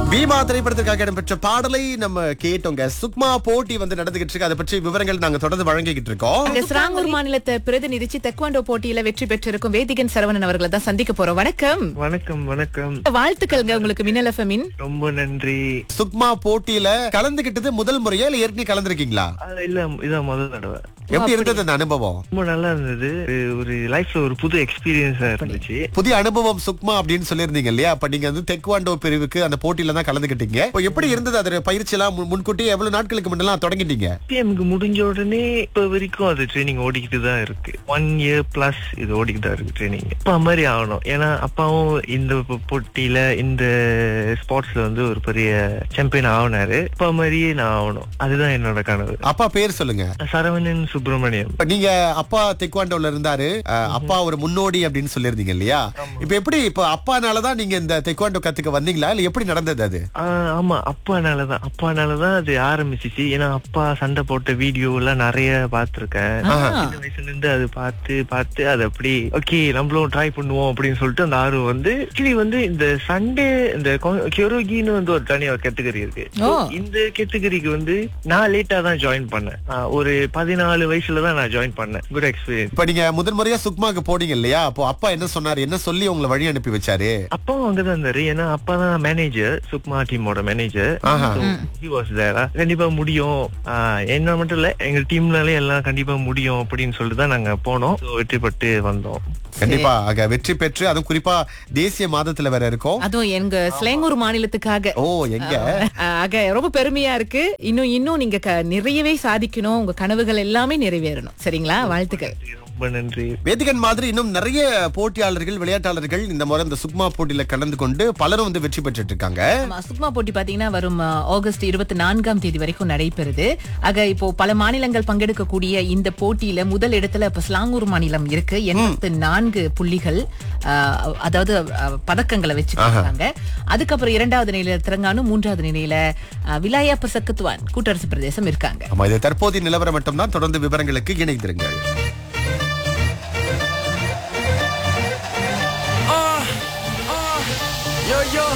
பீமா திரைப்படத்திற்காக இடம்பெற்ற பாடலை நம்ம கேட்டோங்க சுக்மா போட்டி வந்து நடந்துகிட்டு இருக்கு அதை பற்றி விவரங்கள் நாங்க தொடர்ந்து வழங்கிக்கிட்டு இருக்கோம் அங்க சிராங்கூர் மாநிலத்தை பிரதிநிதிச்சு தெக்வாண்டோ போட்டியில வெற்றி பெற்றிருக்கும் வேதிகன் சரவணன் அவர்களை தான் சந்திக்க போறோம் வணக்கம் வணக்கம் வணக்கம் வாழ்த்துக்கள்ங்க உங்களுக்கு மின்னல் எஃப்எம்மின் ரொம்ப நன்றி சுக்மா போட்டியில கலந்துகிட்டது முதல் முறையா இல்ல ஏற்கனவே கலந்துருக்கீங்களா அது இல்ல இதான் முதல் தடவை எப்படி இருந்தது அந்த அனுபவம் ரொம்ப நல்லா இருந்தது ஒரு- ஒரு லைஃப்ல ஒரு புது எக்ஸ்பீரியன்ஸா இருந்துச்சு புதிய அனுபவம் சுக்மா அப்படின்னு சொல்லியிருந்தீங்க இல்லையா அப்ப நீங்க வந்து தெக்வாண்டோ பிரிவுக்கு அந்த போட்டியில தான் கலந்துக்கிட்டீங்க இப்போ எப்படி இருந்தது அது பயிற்சி எல்லாம் முன்- முன்கூட்டியே எவ்வளவு நாட்களுக்கு முன்னெல்லாம் தொடங்கிட்டீங்க பிஎம்க்கு முடிஞ்ச உடனே இப்ப வரைக்கும் அது ட்ரைனிங் ஓடிக்கிட்டு தான் இருக்கு ஒன் இயர் பிளஸ் இது ஓடிக்கிட்டு தான் இருக்கு ட்ரைனிங் அப்பா மாதிரி ஆகணும் ஏன்னா அப்பாவும் இந்த போ- போட்டியில இந்த ஸ்போர்ட்ஸ்ல வந்து ஒரு பெரிய சாம்பியன் ஆகினாரு அப்பா மாதிரியே நான் ஆகணும் அதுதான் என்னோட கனவு அப்பா பேர் சொல்லுங்க சரவணன் சுப்பிரமணியம் இப்ப நீங்க அப்பா தெக்வாண்டோல இருந்தாரு அஹ், அப்பா ஒரு முன்னோடி அப்படின்னு சொல்லியிருந்தீங்க இல்லையா இப்ப எப்படி இப்ப அப்பானாலதான் நீங்க இந்த தெக்வாண்டோ கத்துக்க வந்தீங்களா இல்ல எப்படி நடந்தது அது ஆஹ் ஆமா அப்பானாலதான் அப்பானாலதான் அது ஆரம்பிச்சிச்சு ஏன்னா அப்பா சண்டை போட்ட வீடியோ எல்லாம் நிறைய பார்த்திருக்கேன் சின்ன வயசுல இருந்து அது பார்த்து பார்த்து அது அப்படி ஓகே நம்மளும் ட்ரை பண்ணுவோம் அப்படின்னு சொல்லிட்டு அந்த ஆர்வம் வந்து ஆக்சுவலி வந்து இந்த சண்டே இந்த கெரோகின்னு வந்து ஒரு தனியா ஒரு கேட்டகரி இருக்கு So, ஓ. இந்த கேட்டகரிக்கு வந்து நான் லேட்டா தான் ஜாயின் பண்ணேன் ஆஹ் ஒரு பதினாலு வயசுல தான் நான் ஜாயின் பண்ணேன் குட் எக்ஸ்பீரியன்ஸ் இப்ப நீங்க முதல் முறையா சுக்மாக்கு போனீங்க இல்லையா அப்போ அப்பா என்ன சொன்னாரு என்ன சொல்லி உங்களை வழி அனுப்பி வச்சாரு அப்பாவும் அங்கதான் இருந்தாரு ஏன்னா அப்பா தான் மேனேஜர் சுக்மா டீமோட மேனேஜர் ஆஹா. கண்டிப்பா முடியும் ஆஹ் என்ன மட்டும் இல்ல எங்க டீம்னாலே எல்லாம் கண்டிப்பா முடியும் அப்படின்னு சொல்லிட்டு தான் நாங்க போனோம் So, வெற்றி பெற்று வந்தோம் கண்டிப்பா ஆக வெற்றி பெற்று அதுவும் குறிப்பா தேசிய மாதத்துல வேற இருக்கும் அதுவும் எங்க ஸ்லேங்கூர் மாநிலத்துக்காக ஓ எங்க அஹ், ஆக ரொம்ப பெருமையா இருக்கு இன்னும் இன்னும் நீங்க க- நிறையவே சாதிக்கணும் உங்க கனவுகள் எல்லாமே நிறைவேறணும் சரிங்களா வாழ்த்துக்கள் ரொம்ப நன்றி வேதிகன் மாதிரி இன்னும் நிறைய போட்டியாளர்கள் விளையாட்டாளர்கள் இந்த முறை இந்த சுக்மா போட்டியில கலந்து கொண்டு பலரும் வந்து வெற்றி பெற்றுட்டு இருக்காங்க ஆமா, சுக்மா போட்டி பாத்தீங்கன்னா வரும் அஹ், ஆகஸ்ட் இருபத்தி நான்காம் தேதி வரைக்கும் நடைபெறுது ஆக இப்போ பல மாநிலங்கள் பங்கெடுக்கக்கூடிய இந்த போட்டியில முதல் இடத்துல இப்ப ஸ்லாங்கூர் மாநிலம் இருக்கு எண்பத்து நான்கு புள்ளிகள் அஹ், அதாவது அஹ், பதக்கங்களை வச்சுருக்காங்க அதுக்கப்புறம் இரண்டாவது நிலையில திரங்கானு மூன்றாவது நிலையில அஹ், விலாயா பசக்கத்துவான் கூட்டரசு பிரதேசம் இருக்காங்க ஆமா இது தற்போதைய நிலவரம் மட்டும்தான் தொடர்ந்து விவரங்களுக்கு இணைந்திருங்கள் Yo, yo,